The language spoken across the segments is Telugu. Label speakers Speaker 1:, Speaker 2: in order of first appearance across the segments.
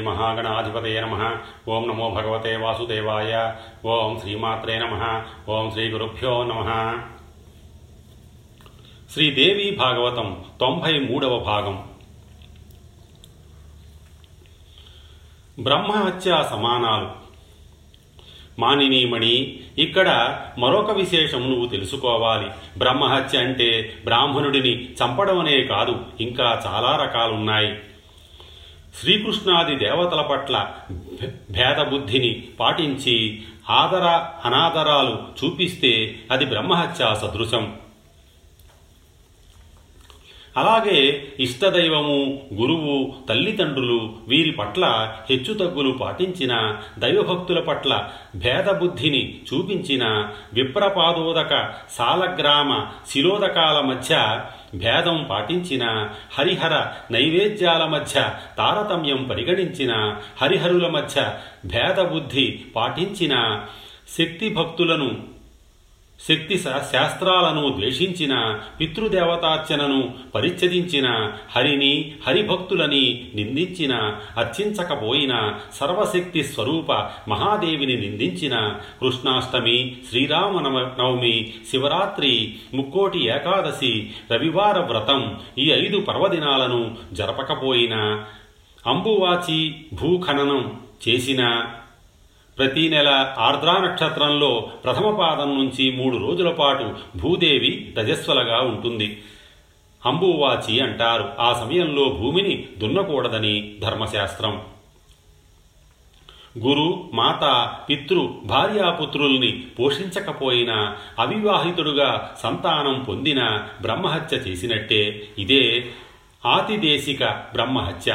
Speaker 1: మహాగణాధిపతయ నమ ఓం నమో భగవతే వాసుదేవాయ ఓం శ్రీమాత్రే నమ ఓం శ్రీ గురుభ్యో నమ శ్రీదేవి భాగవతం తొంభై మూడవ భాగం బ్రహ్మహత్య సమానాలు మానినీమణి ఇక్కడ మరొక విశేషం నువ్వు తెలుసుకోవాలి బ్రహ్మహత్య అంటే బ్రాహ్మణుడిని చంపడమనే కాదు ఇంకా చాలా రకాలున్నాయి శ్రీకృష్ణాది దేవతల పట్ల భేదబుద్ధిని పాటించి ఆదర అనాదరాలు చూపిస్తే అది బ్రహ్మహత్య సదృశం అలాగే ఇష్టదైవము గురువు తల్లిదండ్రులు వీరి పట్ల హెచ్చుతగ్గులు పాటించిన దైవభక్తుల పట్ల భేదబుద్ధిని చూపించిన విప్రపాదోదక సాలగ్రామ శిలోదకాల మధ్య భేదం పాటించిన హరిహర నైవేద్యాల మధ్య తారతమ్యం పరిగణించిన హరిహరుల మధ్య భేదబుద్ధి పాటించిన శక్తి భక్తులను శక్తి శాస్త్రాలను ద్వేషించిన పితృదేవతార్చనను పరిచ్ఛేదించిన హరిని హరిభక్తులని నిందించిన అర్చించకపోయిన సర్వశక్తి స్వరూప మహాదేవిని నిందించిన కృష్ణాష్టమి శ్రీరామ నవమి శివరాత్రి ముక్కోటి ఏకాదశి రవివార వ్రతం ఈ ఐదు పర్వదినాలను జరపకపోయినా అంబువాచి భూఖననం చేసిన ప్రతి నెల ఆర్ద్రా నక్షత్రంలో ప్రథమ పాదం నుంచి మూడు రోజుల పాటు భూదేవి రజస్వలగా ఉంటుంది అంబువాచి అంటారు ఆ సమయంలో భూమిని దున్నకూడదని ధర్మశాస్త్రం గురు మాత పితృ భార్యాపుత్రుల్ని పోషించకపోయినా అవివాహితుడుగా సంతానం పొందిన బ్రహ్మహత్య చేసినట్టే ఇదే ఆతిదేశిక బ్రహ్మహత్య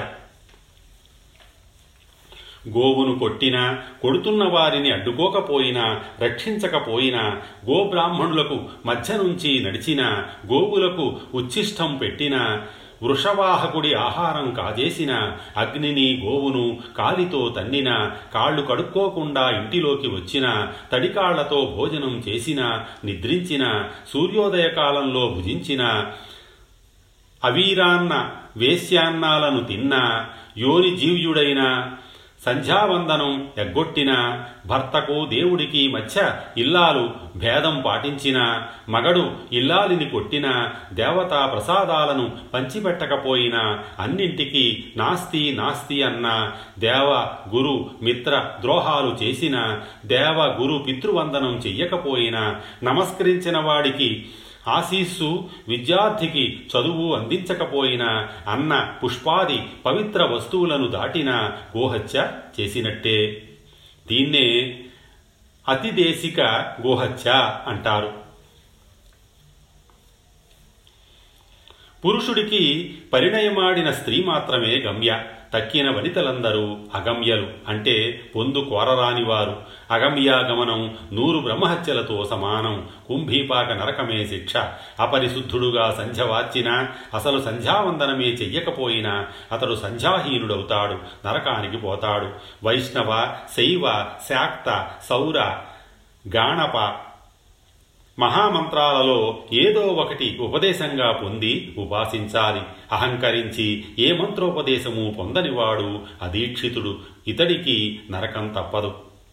Speaker 1: గోవును కొట్టినా కొడుతున్న వారిని అడ్డుకోకపోయినా రక్షించకపోయినా గోబ్రాహ్మణులకు మధ్య నుంచి నడిచిన గోవులకు ఉచ్ఛిష్టం పెట్టిన వృషవాహకుడి ఆహారం కాజేసిన అగ్నిని గోవును కాలితో తన్నిన కాళ్ళు కడుక్కోకుండా ఇంటిలోకి వచ్చిన తడికాళ్లతో భోజనం చేసిన నిద్రించిన సూర్యోదయ కాలంలో భుజించిన అవీరాన్న వేశ్యాన్నాలను తిన్నా యోని జీవ్యుడైన సంధ్యావందనం ఎగ్గొట్టిన భర్తకు దేవుడికి మధ్య ఇల్లాలు భేదం పాటించిన మగడు ఇల్లాలిని కొట్టిన దేవతా ప్రసాదాలను పంచిపెట్టకపోయినా అన్నింటికీ నాస్తి నాస్తి అన్న దేవ గురు మిత్ర ద్రోహాలు చేసిన దేవ గురు పితృవందనం చెయ్యకపోయినా నమస్కరించిన వాడికి ఆశీస్సు విద్యార్థికి చదువు అందించకపోయినా అన్న పుష్పాది పవిత్ర వస్తువులను దాటిన గోహత్య చేసినట్టే దీన్నే అతిదేశిక గోహత్య అంటారు పురుషుడికి పరిణయమాడిన స్త్రీ మాత్రమే గమ్య తక్కిన వనితలందరూ అగమ్యలు అంటే పొందు కోరరానివారు అగమ్యాగమనం నూరు బ్రహ్మహత్యలతో సమానం కుంభీపాక నరకమే శిక్ష అపరిశుద్ధుడుగా సంధ్య వార్చిన అసలు సంధ్యావందనమే చెయ్యకపోయినా అతడు సంధ్యాహీనుడవుతాడు నరకానికి పోతాడు వైష్ణవ శైవ శాక్త సౌర గాణప మహామంత్రాలలో ఏదో ఒకటి ఉపదేశంగా పొంది ఉపాసించాలి అహంకరించి ఏ మంత్రోపదేశము పొందనివాడు అదీక్షితుడు ఇతడికి నరకం తప్పదు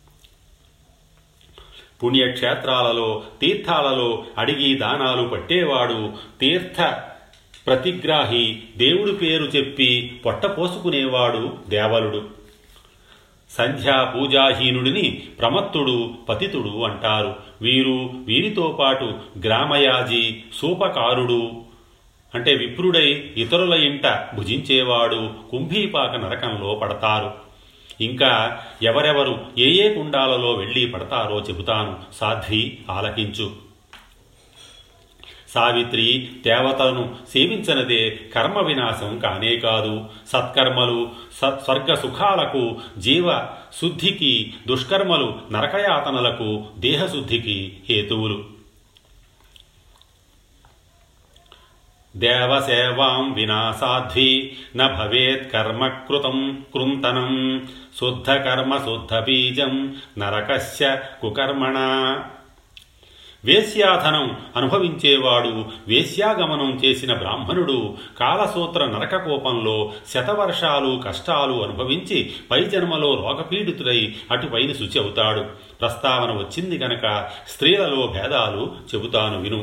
Speaker 1: పుణ్యక్షేత్రాలలో తీర్థాలలో అడిగి దానాలు పట్టేవాడు తీర్థ ప్రతిగ్రాహి దేవుడి పేరు చెప్పి పొట్టపోసుకునేవాడు దేవలుడు సంధ్యా పూజాహీనుడిని ప్రమత్తుడు పతితుడు అంటారు వీరు వీరితో పాటు గ్రామయాజి సూపకారుడు అంటే విప్రుడై ఇతరుల ఇంట భుజించేవాడు కుంభీపాక నరకంలో పడతారు ఇంకా ఎవరెవరు ఏ ఏ కుండాలలో వెళ్ళి పడతారో చెబుతాను సాధ్వి ఆలకించు సావిత్రి దేవతలను సేవించనదే కర్మ వినాశం కానే కాదు సత్కర్మలు సత్స్వర్గ సుఖాలకు జీవ శుద్ధికి దుష్కర్మలు నరకయాతనలకు దేహశుద్ధికి హేతువులు దేవసేవాం వినా సాధ్వి న భవేత్ కర్మ కృతం కృంతనం శుద్ధ కర్మ శుద్ధ బీజం నరకస్య కుకర్మణ వేశ్యాధనం అనుభవించేవాడు వేశ్యాగమనం చేసిన బ్రాహ్మణుడు కాలసూత్ర నరకకోపంలో శతవర్షాలు కష్టాలు అనుభవించి పై జన్మలో రోగపీడితుడై అటుపైన శుచి అవుతాడు ప్రస్తావన వచ్చింది గనక స్త్రీలలో భేదాలు చెబుతాను విను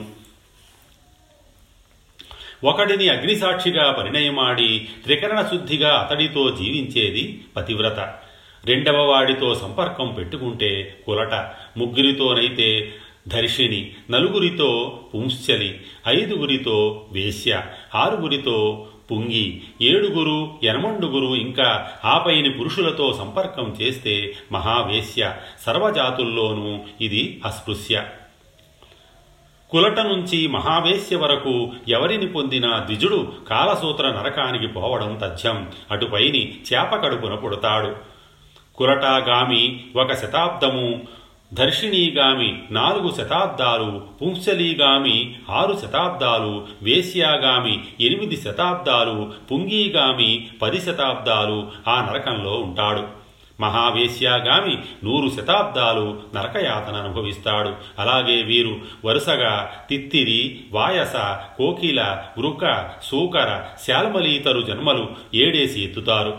Speaker 1: ఒకడిని అగ్నిసాక్షిగా పరిణయమాడి త్రికరణ శుద్ధిగా అతడితో జీవించేది పతివ్రత రెండవ వాడితో సంపర్కం పెట్టుకుంటే కులట ముగ్గురితోనైతే ధర్షిణి నలుగురితో పుంశ్చలి ఐదుగురితో వేశ్య ఆరుగురితో పుంగి ఏడుగురు ఎనమండుగురు ఇంకా ఆపైని పురుషులతో సంపర్కం చేస్తే మహావేశ్య సర్వజాతుల్లోనూ ఇది అస్పృశ్య కులట నుంచి మహావేశ్య వరకు ఎవరిని పొందిన ద్విజుడు కాలసూత్ర నరకానికి పోవడం తథ్యం అటుపైని చేప కడుపున పుడతాడు కులటాగామి ఒక శతాబ్దము దర్శినీగామి నాలుగు శతాబ్దాలు పుంసలీగామి ఆరు శతాబ్దాలు వేశ్యాగామి ఎనిమిది శతాబ్దాలు పుంగీగామి పది శతాబ్దాలు ఆ నరకంలో ఉంటాడు మహావేశ్యాగామి నూరు శతాబ్దాలు నరకయాతన అనుభవిస్తాడు అలాగే వీరు వరుసగా తిత్తిరి వాయస కోకిల వృక సూకర శాల్మలీతరు జన్మలు ఏడేసి ఎత్తుతారు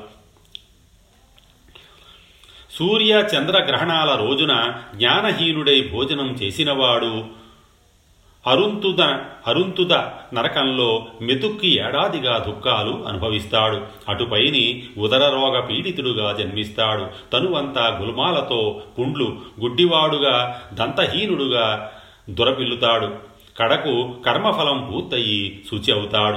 Speaker 1: సూర్య చంద్ర గ్రహణాల రోజున జ్ఞానహీనుడై భోజనం చేసినవాడు అరుంతుద అరుంతుద నరకంలో మెతుక్కి ఏడాదిగా దుఃఖాలు అనుభవిస్తాడు అటుపైని ఉదరరోగ పీడితుడుగా జన్మిస్తాడు తనువంతా గుల్మాలతో పుండ్లు గుడ్డివాడుగా దంతహీనుడుగా దురపిల్లుతాడు కడకు కర్మఫలం పూర్తయి శుచి అవుతాడు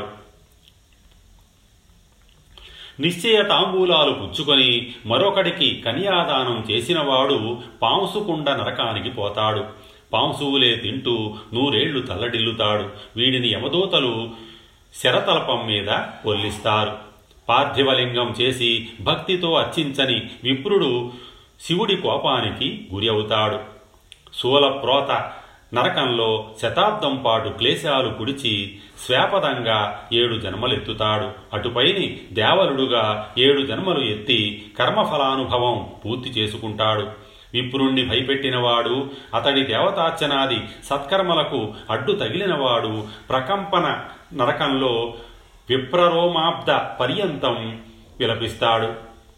Speaker 1: నిశ్చయ తాంబూలాలు పుచ్చుకొని మరొకడికి కన్యాదానం చేసినవాడు పాంసుకుండ నరకానికి పోతాడు పాంసువులే తింటూ నూరేళ్లు తల్లడిల్లుతాడు వీడిని యమదూతలు శరతల్పం మీద పొల్లిస్తారు పార్థివలింగం చేసి భక్తితో అర్చించని విప్రుడు శివుడి కోపానికి గురి అవుతాడు శూలప్రోత నరకంలో శతాబ్దం పాటు క్లేశాలు కుడిచి శ్వేపదంగా ఏడు జన్మలెత్తుతాడు అటుపైని దేవలుడుగా ఏడు జన్మలు ఎత్తి కర్మఫలానుభవం పూర్తి చేసుకుంటాడు విప్రుణ్ణి భయపెట్టినవాడు అతడి దేవతార్చనాది సత్కర్మలకు అడ్డు తగిలినవాడు ప్రకంపన నరకంలో విప్రరోమాబ్ద పర్యంతం విలపిస్తాడు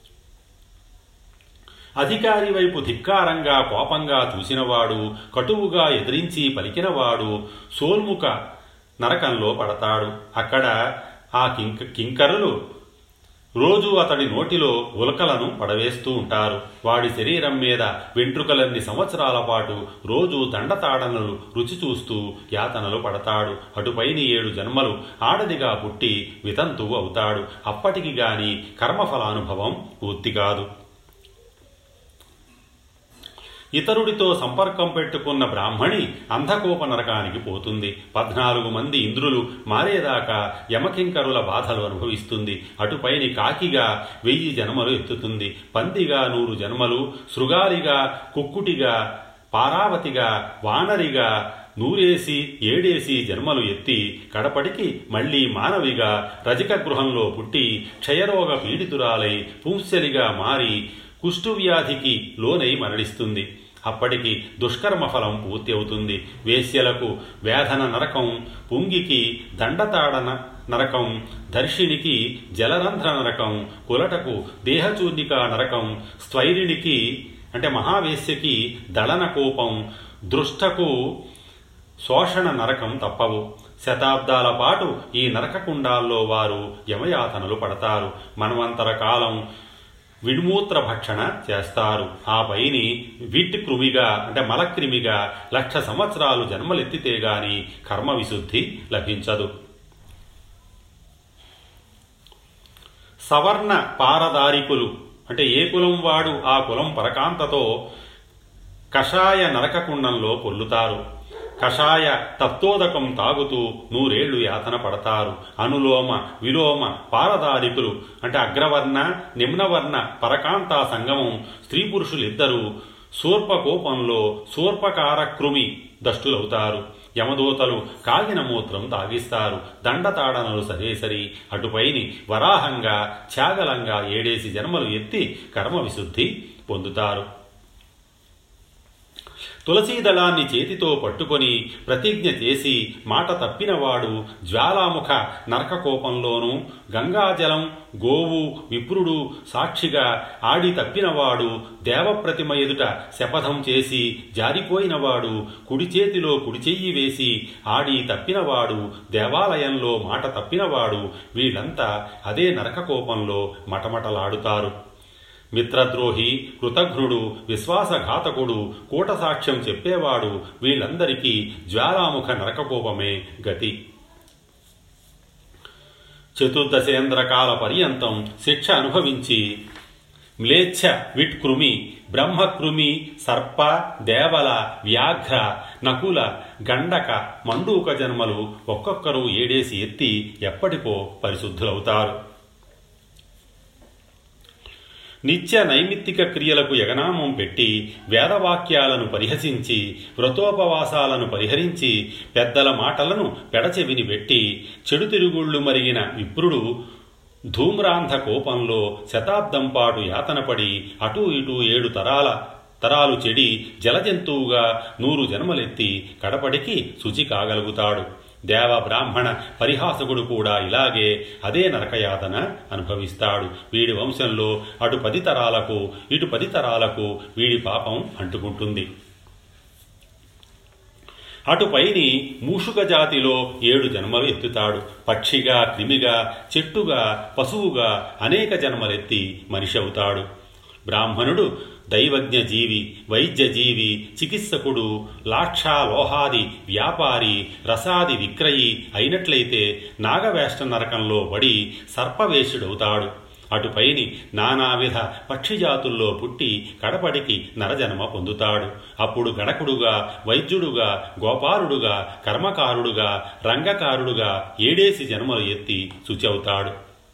Speaker 1: అధికారి వైపు ధిక్కారంగా కోపంగా చూసినవాడు కటువుగా ఎదిరించి పలికినవాడు సోల్ముఖ నరకంలో పడతాడు అక్కడ ఆ కింక కింకరులు రోజు అతడి నోటిలో ఉలకలను పడవేస్తూ ఉంటారు వాడి శరీరం మీద వెంట్రుకలన్ని సంవత్సరాల పాటు రోజు దండతాడనలు రుచి చూస్తూ యాతనలు పడతాడు అటుపైని ఏడు జన్మలు ఆడదిగా పుట్టి వితంతువు అవుతాడు అప్పటికి గాని కర్మఫలానుభవం పూర్తి కాదు ఇతరుడితో సంపర్కం పెట్టుకున్న బ్రాహ్మణి అంధకోప నరకానికి పోతుంది పద్నాలుగు మంది ఇంద్రులు మారేదాకా యమకింకరుల బాధలు అనుభవిస్తుంది అటుపైని కాకిగా వెయ్యి జన్మలు ఎత్తుతుంది పందిగా నూరు జన్మలు శృగాలిగా కుక్కుటిగా పారావతిగా వానరిగా నూరేసి ఏడేసి జన్మలు ఎత్తి కడపటికి మళ్లీ మానవిగా రజక గృహంలో పుట్టి క్షయరోగ పీడితురాలై పుంసలిగా మారి కుష్ఠువ్యాధికి లోనై మరణిస్తుంది అప్పటికి దుష్కర్మ ఫలం పూర్తి అవుతుంది వేశ్యలకు వేధన నరకం పుంగికి దండతాడన నరకం దర్శినికి జలరంధ్ర నరకం కులటకు దేహచూర్ణిక నరకం స్వైరినికి అంటే మహావేశ్యకి దళన కోపం దృష్టకు శోషణ నరకం తప్పవు శతాబ్దాల పాటు ఈ నరకకుండాల్లో వారు యమయాతనలు పడతారు మనవంతర కాలం విడ్మూత్ర భక్షణ చేస్తారు ఆ పైని విట్ కృమిగా అంటే మలక్రిమిగా లక్ష సంవత్సరాలు జన్మలెత్తితే గాని కర్మ విశుద్ధి లభించదు సవర్ణ పారదారికులు అంటే ఏ కులం వాడు ఆ కులం పరకాంతతో కషాయ నరకకుండంలో పొల్లుతారు కషాయ తప్తోదకం తాగుతూ నూరేళ్లు యాతన పడతారు అనులోమ విలోమ పారదారికులు అంటే అగ్రవర్ణ నిమ్నవర్ణ పరకాంతా సంగమం స్త్రీ పురుషులిద్దరూ శూర్పకోపంలో శూర్పకారకృమి దష్టులవుతారు యమదూతలు కాగిన మూత్రం తాగిస్తారు దండతాడనలు సరేసరి అటుపైని వరాహంగా త్యాగలంగా ఏడేసి జన్మలు ఎత్తి కర్మ విశుద్ధి పొందుతారు తులసీదళాన్ని చేతితో పట్టుకొని ప్రతిజ్ఞ చేసి మాట తప్పినవాడు జ్వాలాముఖ నరకకోపంలోనూ గంగాజలం గోవు విప్రుడు సాక్షిగా ఆడి తప్పినవాడు దేవప్రతిమ ఎదుట శపథం చేసి జారిపోయినవాడు కుడి చేతిలో కుడి చెయ్యి వేసి ఆడి తప్పినవాడు దేవాలయంలో మాట తప్పినవాడు వీళ్ళంతా అదే నరకకోపంలో మటమటలాడుతారు మిత్రద్రోహి కృతఘ్నుడు విశ్వాసఘాతకుడు కూటసాక్ష్యం చెప్పేవాడు వీళ్ళందరికీ జ్వాలాముఖ నరకకోపమే గతి చతుర్దశేంద్రకాల పర్యంతం శిక్ష అనుభవించి మ్లేచ్ఛ విట్కృమి బ్రహ్మకృమి సర్ప దేవల వ్యాఘ్ర నకుల గండక మండూక జన్మలు ఒక్కొక్కరు ఏడేసి ఎత్తి ఎప్పటికో పరిశుద్ధులవుతారు నిత్య నైమిత్తిక క్రియలకు యగనామం పెట్టి వేదవాక్యాలను పరిహసించి వ్రతోపవాసాలను పరిహరించి పెద్దల మాటలను పెడచెవిని పెట్టి చెడు తిరుగుళ్ళు మరిగిన విప్రుడు ధూమ్రాంధ కోపంలో శతాబ్దం పాటు యాతనపడి అటూ ఇటూ ఏడు తరాల తరాలు చెడి జలజంతువుగా నూరు జన్మలెత్తి కడపడికి శుచి కాగలుగుతాడు దేవ బ్రాహ్మణ పరిహాసకుడు కూడా ఇలాగే అదే నరకయాతన అనుభవిస్తాడు వీడి వంశంలో అటు పది తరాలకు ఇటు పది తరాలకు వీడి పాపం అంటుకుంటుంది అటుపైని మూషుక జాతిలో ఏడు జన్మలు ఎత్తుతాడు పక్షిగా క్రిమిగా చెట్టుగా పశువుగా అనేక జన్మలెత్తి మనిషి అవుతాడు బ్రాహ్మణుడు దైవజ్ఞ జీవి వైద్య జీవి చికిత్సకుడు లాక్షా లోహాది వ్యాపారి రసాది విక్రయి అయినట్లయితే నాగవేష్ట నరకంలో పడి సర్పవేషుడవుతాడు అటుపైని నానావిధ పక్షిజాతుల్లో పుట్టి కడపడికి నరజన్మ పొందుతాడు అప్పుడు గణకుడుగా వైద్యుడుగా గోపాలుడుగా కర్మకారుడుగా రంగకారుడుగా ఏడేసి జన్మలు ఎత్తి శుచి అవుతాడు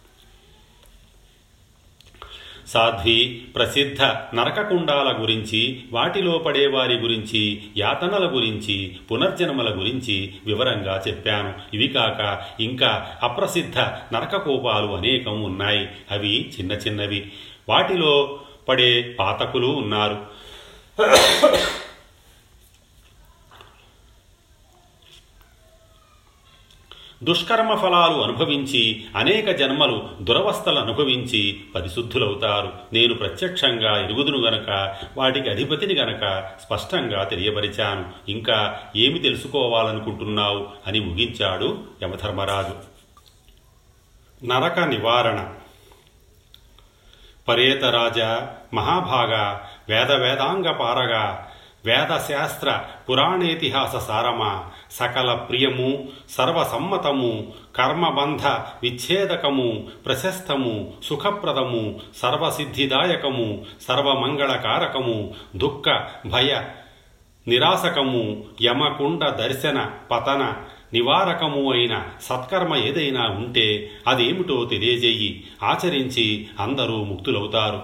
Speaker 1: సాధ్వి ప్రసిద్ధ నరకకుండాల గురించి వాటిలో పడేవారి గురించి యాతనల గురించి పునర్జన్మల గురించి వివరంగా చెప్పాను ఇవి కాక ఇంకా అప్రసిద్ధ నరకకోపాలు అనేకం ఉన్నాయి అవి చిన్న చిన్నవి వాటిలో పడే పాతకులు ఉన్నారు దుష్కర్మ ఫలాలు అనుభవించి అనేక జన్మలు దురవస్థలు అనుభవించి పరిశుద్ధులవుతారు నేను ప్రత్యక్షంగా ఎరుగుదును గనక వాటికి అధిపతిని గనక స్పష్టంగా తెలియపరిచాను ఇంకా ఏమి తెలుసుకోవాలనుకుంటున్నావు అని ముగించాడు యమధర్మరాజు నరక నివారణ పరేతరాజ మహాభాగ వేద వేదాంగ పారగా వేదశాస్త్ర పురాణేతిహాస సారమా సకల ప్రియము సర్వసమ్మతము కర్మబంధ విచ్ఛేదకము ప్రశస్తము సుఖప్రదము సర్వసిద్ధిదాయకము సర్వమంగళకారకము దుఃఖ భయ నిరాసకము యమకుండ దర్శన పతన నివారకము అయిన సత్కర్మ ఏదైనా ఉంటే అదేమిటో తెలియజేయి ఆచరించి అందరూ ముక్తులవుతారు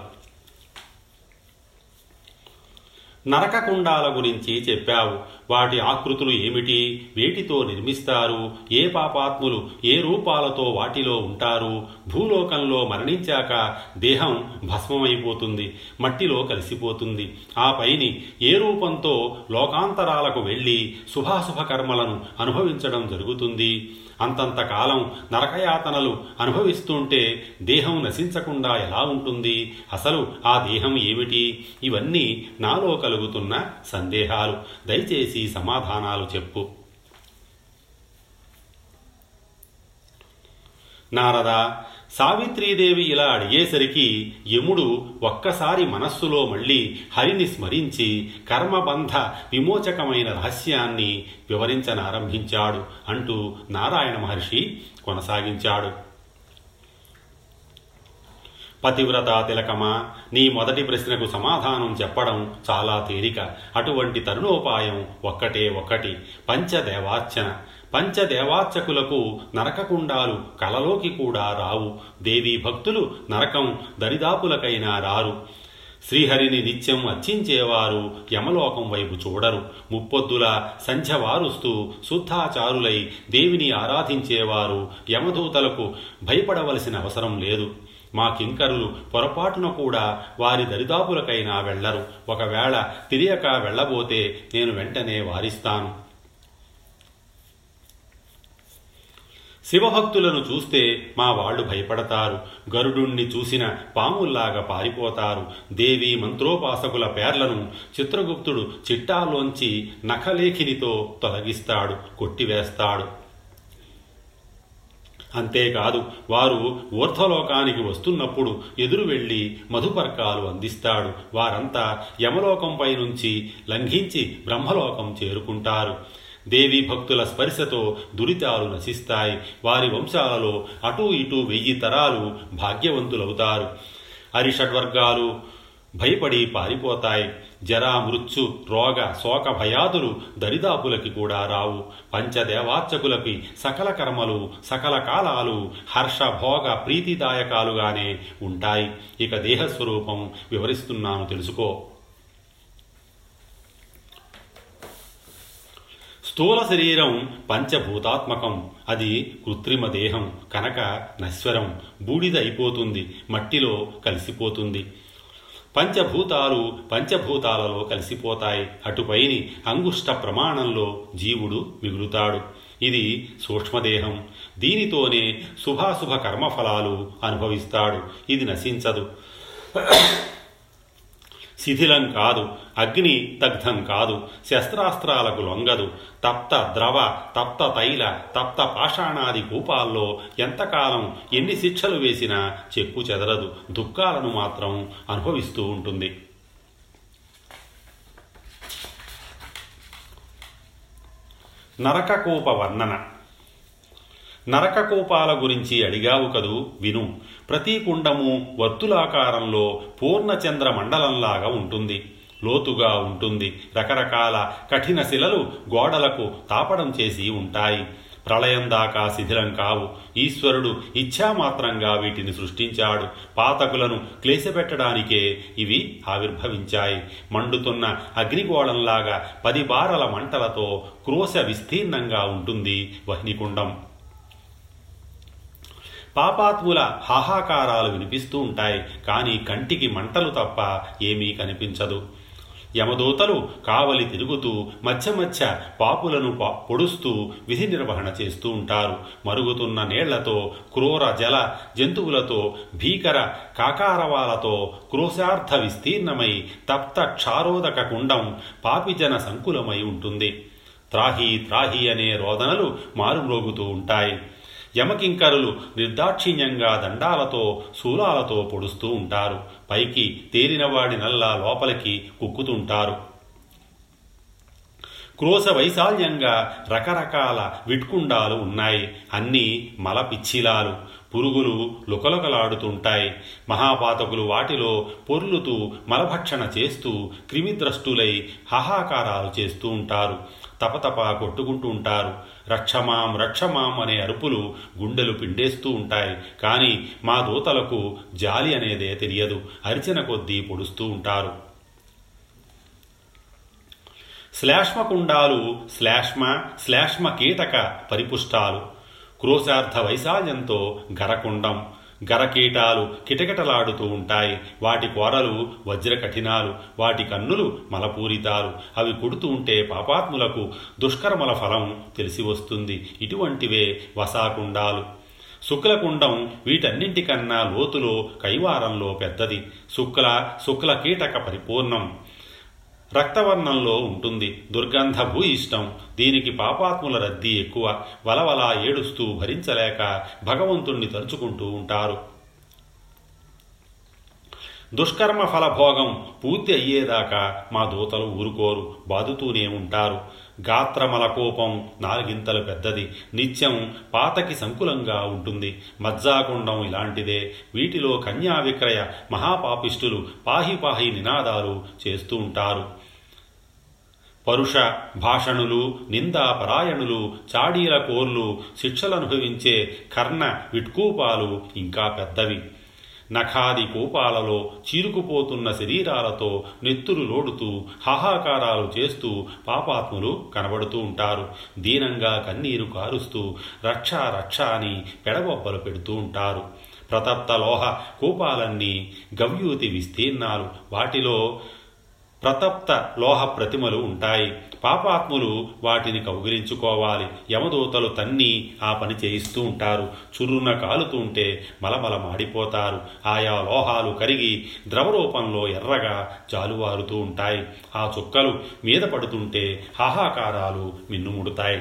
Speaker 1: నరకకుండాల గురించి చెప్పావు వాటి ఆకృతులు ఏమిటి వేటితో నిర్మిస్తారు ఏ పాపాత్ములు ఏ రూపాలతో వాటిలో ఉంటారు భూలోకంలో మరణించాక దేహం భస్మమైపోతుంది మట్టిలో కలిసిపోతుంది ఆ పైని ఏ రూపంతో లోకాంతరాలకు వెళ్ళి శుభాశుభ కర్మలను అనుభవించడం జరుగుతుంది అంతంత కాలం నరకయాతనలు అనుభవిస్తుంటే దేహం నశించకుండా ఎలా ఉంటుంది అసలు ఆ దేహం ఏమిటి ఇవన్నీ నాలో కలుగుతున్న సందేహాలు దయచేసి సమాధానాలు చెప్పు నారద సావిత్రీదేవి ఇలా అడిగేసరికి యముడు ఒక్కసారి మనస్సులో మళ్ళీ హరిని స్మరించి కర్మబంధ విమోచకమైన రహస్యాన్ని వివరించనారంభించాడు అంటూ నారాయణ మహర్షి కొనసాగించాడు పతివ్రత తిలకమా నీ మొదటి ప్రశ్నకు సమాధానం చెప్పడం చాలా తేలిక అటువంటి తరుణోపాయం ఒక్కటే ఒక్కటి పంచదేవార్చన పంచదేవార్చకులకు నరకకుండాలు కలలోకి కూడా రావు దేవీ భక్తులు నరకం దరిదాపులకైనా రారు శ్రీహరిని నిత్యం అర్చించేవారు యమలోకం వైపు చూడరు ముప్పొద్దుల సంధ్య వారుస్తూ శుద్ధాచారులై దేవిని ఆరాధించేవారు యమదూతలకు భయపడవలసిన అవసరం లేదు మా కింకరులు పొరపాటున కూడా వారి దరిదాపులకైనా వెళ్లరు ఒకవేళ తెలియక వెళ్ళబోతే నేను వెంటనే వారిస్తాను శివభక్తులను చూస్తే మా వాళ్ళు భయపడతారు గరుడుణ్ణి చూసిన పాముల్లాగా పారిపోతారు దేవి మంత్రోపాసకుల పేర్లను చిత్రగుప్తుడు చిట్టాలోంచి నఖలేఖినితో తొలగిస్తాడు కొట్టివేస్తాడు అంతేకాదు వారు ఊర్ధ్వలోకానికి వస్తున్నప్పుడు ఎదురు వెళ్లి మధుపర్కాలు అందిస్తాడు వారంతా యమలోకంపై నుంచి లంఘించి బ్రహ్మలోకం చేరుకుంటారు దేవి భక్తుల స్పర్శతో దురితాలు నశిస్తాయి వారి వంశాలలో అటూ ఇటూ వెయ్యి తరాలు భాగ్యవంతులవుతారు అరిషడ్వర్గాలు భయపడి పారిపోతాయి జరా మృత్యు రోగ శోక భయాదులు దరిదాపులకి కూడా రావు పంచదేవార్చకులకి సకల కర్మలు సకల కాలాలు హర్ష భోగ ప్రీతిదాయకాలుగానే ఉంటాయి ఇక దేహస్వరూపం వివరిస్తున్నాను తెలుసుకో స్థూల శరీరం పంచభూతాత్మకం అది కృత్రిమ దేహం కనుక నశ్వరం బూడిద అయిపోతుంది మట్టిలో కలిసిపోతుంది పంచభూతాలు పంచభూతాలలో కలిసిపోతాయి అటుపైని అంగుష్ట ప్రమాణంలో జీవుడు మిగులుతాడు ఇది సూక్ష్మదేహం దీనితోనే శుభాశుభ కర్మఫలాలు అనుభవిస్తాడు ఇది నశించదు శిథిలం కాదు అగ్ని దగ్ధం కాదు శస్త్రాస్త్రాలకు లొంగదు తప్త ద్రవ తప్త తైల తప్త పాషాణాది కూపాల్లో ఎంతకాలం ఎన్ని శిక్షలు వేసినా చెప్పు చెదరదు దుఃఖాలను మాత్రం అనుభవిస్తూ ఉంటుంది నరకకోప వర్ణన నరకకోపాల గురించి అడిగావు కదూ విను ప్రతి కుండము వర్తులాకారంలో పూర్ణచంద్ర మండలంలాగా ఉంటుంది లోతుగా ఉంటుంది రకరకాల కఠిన శిలలు గోడలకు తాపడం చేసి ఉంటాయి ప్రళయం దాకా శిథిలం కావు ఈశ్వరుడు ఇచ్ఛామాత్రంగా వీటిని సృష్టించాడు పాతకులను క్లేశపెట్టడానికే ఇవి ఆవిర్భవించాయి మండుతున్న అగ్నిగోళంలాగా పది బారల మంటలతో క్రోశ విస్తీర్ణంగా ఉంటుంది వహ్నికుండం పాపాత్ముల హాహాకారాలు వినిపిస్తూ ఉంటాయి కానీ కంటికి మంటలు తప్ప ఏమీ కనిపించదు యమదూతలు కావలి తిరుగుతూ మధ్య మధ్య పాపులను పొడుస్తూ విధి నిర్వహణ చేస్తూ ఉంటారు మరుగుతున్న నీళ్లతో క్రూర జల జంతువులతో భీకర కాకారవాలతో క్రోశార్థ విస్తీర్ణమై తప్త క్షారోదక కుండం పాపిజన సంకులమై ఉంటుంది త్రాహి త్రాహి అనే రోదనలు మారుమ్రోగుతూ ఉంటాయి యమకింకరులు నిర్దాక్షిణ్యంగా దండాలతో శూలాలతో పొడుస్తూ ఉంటారు పైకి తేలినవాడి నల్లా లోపలికి కుక్కుతుంటారు క్రోశ వైశాల్యంగా రకరకాల విట్కుండాలు ఉన్నాయి అన్నీ మలపిచ్చిలాలు పురుగులు లుకలుకలాడుతుంటాయి మహాపాతకులు వాటిలో పొర్లుతూ మలభక్షణ చేస్తూ క్రిమిద్రష్టులై హాహాకారాలు చేస్తూ ఉంటారు తపతప కొట్టుకుంటూ ఉంటారు రక్షమాం రక్షమాం అనే అరుపులు గుండెలు పిండేస్తూ ఉంటాయి కానీ మా దూతలకు జాలి అనేదే తెలియదు అరిచిన కొద్దీ పొడుస్తూ ఉంటారు శ్లేష్మకుండాలు శ్లేష్మ శ్లేష్మ కీటక పరిపుష్టాలు క్రోశార్థ వైశాల్యంతో గరకుండం గరకీటాలు కిటకిటలాడుతూ ఉంటాయి వాటి కోరలు వజ్రకఠినాలు వాటి కన్నులు మలపూరితాలు అవి కుడుతూ ఉంటే పాపాత్ములకు దుష్కర్మల ఫలం తెలిసి వస్తుంది ఇటువంటివే వసాకుండాలు శుక్లకుండం వీటన్నింటికన్నా లోతులో కైవారంలో పెద్దది శుక్ల శుక్ల కీటక పరిపూర్ణం రక్తవర్ణంలో ఉంటుంది దుర్గంధ భూయిష్టం దీనికి పాపాత్ముల రద్దీ ఎక్కువ వలవలా ఏడుస్తూ భరించలేక భగవంతుణ్ణి తలుచుకుంటూ ఉంటారు దుష్కర్మ ఫలభోగం పూర్తి అయ్యేదాకా మా దూతలు ఊరుకోరు బాదుతూనే ఉంటారు గాత్రమల కోపం నాలుగింతలు పెద్దది నిత్యం పాతకి సంకులంగా ఉంటుంది మజ్జాకుండం ఇలాంటిదే వీటిలో కన్యా విక్రయ మహాపాపిష్టులు పాహి పాహి నినాదాలు చేస్తూ ఉంటారు పరుష భాషణులు నిందాపరాయణులు చాడీల కోర్లు శిక్షలనుభవించే కర్ణ విట్కూపాలు ఇంకా పెద్దవి నఖాది కూపాలలో చీరుకుపోతున్న శరీరాలతో నెత్తురు లోడుతూ హాహాకారాలు చేస్తూ పాపాత్ములు కనబడుతూ ఉంటారు దీనంగా కన్నీరు కారుస్తూ రక్ష రక్ష అని పెడబొబ్బలు పెడుతూ ఉంటారు ప్రతప్త లోహ కూపాలన్నీ గవ్యూతి విస్తీర్ణాలు వాటిలో ప్రతప్త లోహ ప్రతిమలు ఉంటాయి పాపాత్ములు వాటిని కౌగిలించుకోవాలి యమదూతలు తన్ని ఆ పని చేయిస్తూ ఉంటారు చుర్రున కాలుతూ ఉంటే మలమల మాడిపోతారు ఆయా లోహాలు కరిగి ద్రవరూపంలో ఎర్రగా జాలువారుతూ ఉంటాయి ఆ చుక్కలు మీద పడుతుంటే హాహాకారాలు మిన్నుముడుతాయి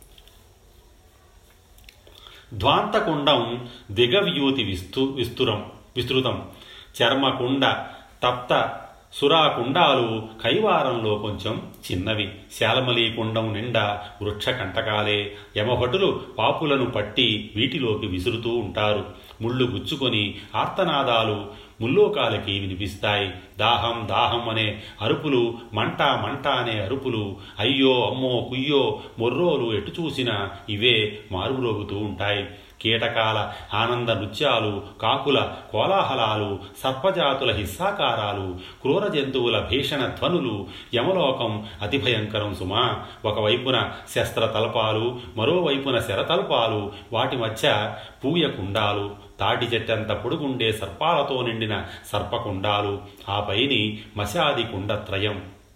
Speaker 1: ధ్వాంతకుండం దిగవ్యూతి విస్తు విస్తురం విస్తృతం చర్మకుండ తప్త సురాకుండాలు కైవారంలో కొంచెం చిన్నవి శాలమలీ కుండం నిండా వృక్ష కంటకాలే యమభటులు పాపులను పట్టి వీటిలోకి విసురుతూ ఉంటారు ముళ్ళు గుచ్చుకొని ఆర్తనాదాలు ముల్లోకాలకి వినిపిస్తాయి దాహం దాహం అనే అరుపులు మంట మంట అనే అరుపులు అయ్యో అమ్మో కుయ్యో మొర్రోలు ఎటు చూసినా ఇవే మారుమ్రోగుతూ ఉంటాయి కీటకాల ఆనంద నృత్యాలు కాకుల కోలాహలాలు సర్పజాతుల హిస్సాకారాలు క్రూర జంతువుల భీషణ ధ్వనులు యమలోకం అతి భయంకరం సుమా ఒకవైపున శస్త్ర తల్పాలు మరోవైపున శరతల్పాలు వాటి మధ్య పూయ కుండాలు తాటి చెట్టంత పొడుగుండే సర్పాలతో నిండిన సర్పకుండాలు ఆ పైని మశాది కుండత్రయం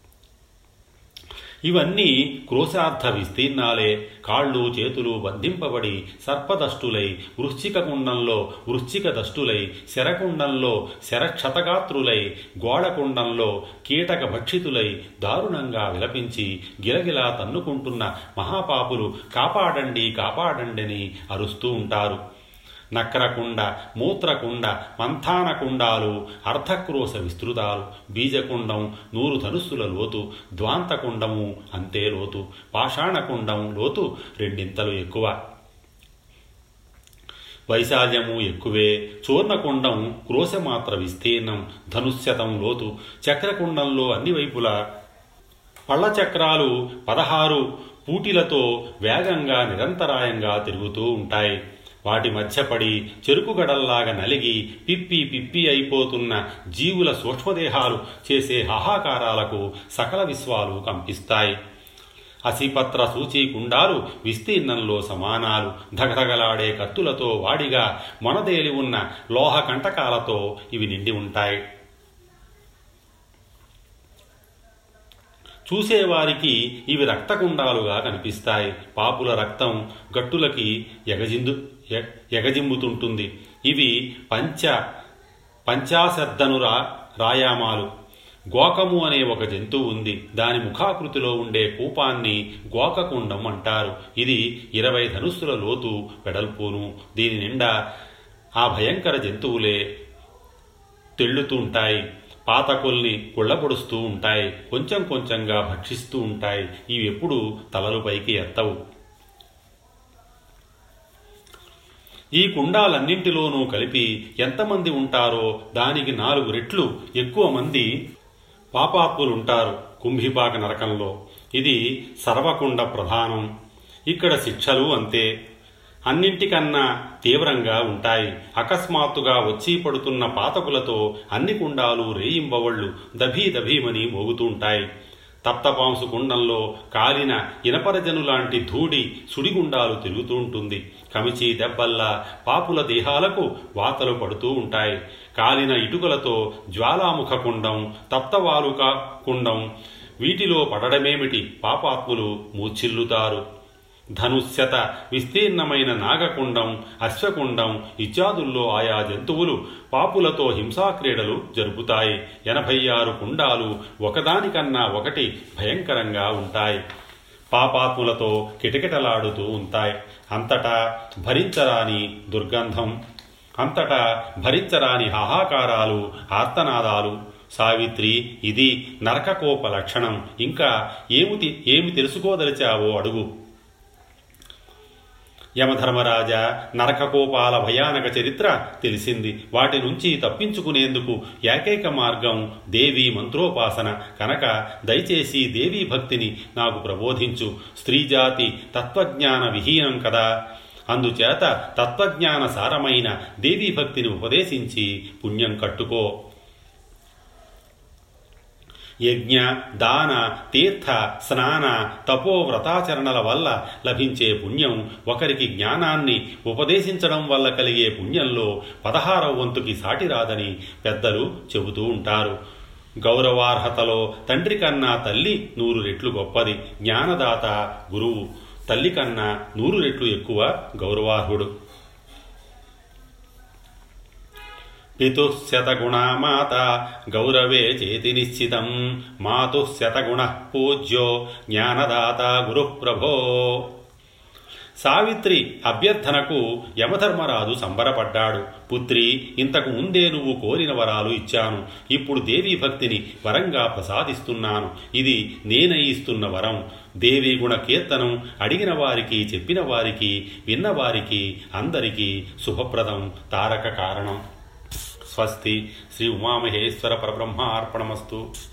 Speaker 1: ఇవన్నీ క్రోశార్థ విస్తీర్ణాలే కాళ్ళు చేతులు బంధింపబడి సర్పదష్టులై వృశ్చిక కుండంలో వృశ్చిక దష్టులై శరకుండంలో శరక్షతగాత్రులై గోడకుండంలో కీటక భక్షితులై దారుణంగా విలపించి గిలగిలా తన్నుకుంటున్న మహాపాపులు కాపాడండి కాపాడండిని అరుస్తూ ఉంటారు నక్రకుండ మూత్రకుండ మంథానకుండాలు అర్ధక్రోశ విస్తృతాలు బీజకుండం నూరు ధనుస్సుల లోతు ద్వాంతకుండము అంతే లోతు పాషాణకుండం లోతు రెండింతలు ఎక్కువ వైశాల్యము ఎక్కువే చూర్ణకుండం క్రోశమాత్ర విస్తీర్ణం ధనుశ్శతం లోతు చక్రకుండంలో అన్ని వైపులా పళ్ళ చక్రాలు పదహారు పూటిలతో వేగంగా నిరంతరాయంగా తిరుగుతూ ఉంటాయి వాటి మధ్య పడి చెరుకు గడల్లాగా నలిగి పిప్పి పిప్పి అయిపోతున్న జీవుల సూక్ష్మదేహాలు చేసే హాహాకారాలకు సకల విశ్వాలు కంపిస్తాయి అసిపత్ర సూచీకుండాలు విస్తీర్ణంలో సమానాలు ధగధగలాడే కత్తులతో వాడిగా మొనదేలి ఉన్న లోహ కంటకాలతో ఇవి నిండి ఉంటాయి చూసేవారికి ఇవి రక్తకుండాలుగా కనిపిస్తాయి పాపుల రక్తం గట్టులకి ఎగజిందు ఎగజిమ్ముతుంటుంది ఇవి పంచ పంచాశద్దనురా రాయామాలు గోకము అనే ఒక జంతువు ఉంది దాని ముఖాకృతిలో ఉండే కూపాన్ని గోకకుండం అంటారు ఇది ఇరవై ధనుస్సుల లోతు వెడల్పును దీని నిండా ఆ భయంకర జంతువులే తెళ్ళుతుంటాయి పాతకుల్ని కుళ్ళపొడుస్తూ ఉంటాయి కొంచెం కొంచెంగా భక్షిస్తూ ఉంటాయి ఇవి ఎప్పుడు తలలు పైకి ఎత్తవు ఈ కుండాలన్నింటిలోనూ కలిపి ఎంతమంది ఉంటారో దానికి నాలుగు రెట్లు ఎక్కువ మంది పాపాత్ములుంటారు కుంభిపాక నరకంలో ఇది సర్వకుండ ప్రధానం ఇక్కడ శిక్షలు అంతే అన్నింటికన్నా తీవ్రంగా ఉంటాయి అకస్మాత్తుగా వచ్చి పడుతున్న పాతకులతో అన్ని కుండాలు రేయింబవళ్ళు దభీ దభీమని మోగుతుంటాయి తప్తపాంసు కుండంలో కాలిన ఇనపరజను లాంటి ధూడి సుడిగుండాలు తిరుగుతూ ఉంటుంది కమిచి దెబ్బల్లా పాపుల దేహాలకు వాతలు పడుతూ ఉంటాయి కాలిన ఇటుకలతో జ్వాలాముఖ కుండం తప్తవాలుక కుండం వీటిలో పడడమేమిటి పాపాత్ములు మూర్ఛిల్లుతారు ధనుశ్శత విస్తీర్ణమైన నాగకుండం అశ్వకుండం ఇత్యాదుల్లో ఆయా జంతువులు పాపులతో హింసాక్రీడలు జరుపుతాయి ఎనభై ఆరు కుండాలు ఒకదానికన్నా ఒకటి భయంకరంగా ఉంటాయి పాపాత్ములతో కిటకిటలాడుతూ ఉంటాయి అంతటా భరించరాని దుర్గంధం అంతటా భరించరాని హాహాకారాలు ఆర్తనాదాలు సావిత్రి ఇది నరకకోప లక్షణం ఇంకా ఏమి ఏమి తెలుసుకోదలిచావో అడుగు యమధర్మరాజా నరకకోపాల భయానక చరిత్ర తెలిసింది వాటి నుంచి తప్పించుకునేందుకు ఏకైక మార్గం దేవి మంత్రోపాసన కనుక దయచేసి దేవీ భక్తిని నాకు ప్రబోధించు స్త్రీజాతి తత్వజ్ఞాన విహీనం కదా అందుచేత తత్వజ్ఞాన సారమైన దేవీ భక్తిని ఉపదేశించి పుణ్యం కట్టుకో యజ్ఞ దాన తీర్థ స్నాన తపో వ్రతాచరణల వల్ల లభించే పుణ్యం ఒకరికి జ్ఞానాన్ని ఉపదేశించడం వల్ల కలిగే పుణ్యంలో పదహారవ వంతుకి సాటి రాదని పెద్దలు చెబుతూ ఉంటారు గౌరవార్హతలో తండ్రి కన్నా తల్లి నూరు రెట్లు గొప్పది జ్ఞానదాత గురువు తల్లి కన్నా నూరు రెట్లు ఎక్కువ గౌరవార్హుడు పితుః శతగుణా మాత గౌరవే చేతి నిశ్చితం మాతుః శతగుణ పూజ్యో జ్ఞానదాత గురుః ప్రభో సావిత్రి అభ్యర్థనకు యమధర్మరాజు సంబరపడ్డాడు పుత్రి ఇంతకు ముందే నువ్వు కోరిన వరాలు ఇచ్చాను ఇప్పుడు దేవీ భక్తిని వరంగా ప్రసాదిస్తున్నాను ఇది నేనే ఇస్తున్న వరం దేవి గుణ కీర్తనం అడిగిన వారికి చెప్పిన వారికి విన్నవారికి అందరికీ శుభప్రదం తారక కారణం స్వస్తి శ్రీ ఉమామహేశ్వర పరబ్రహ్మ అర్పణమస్తు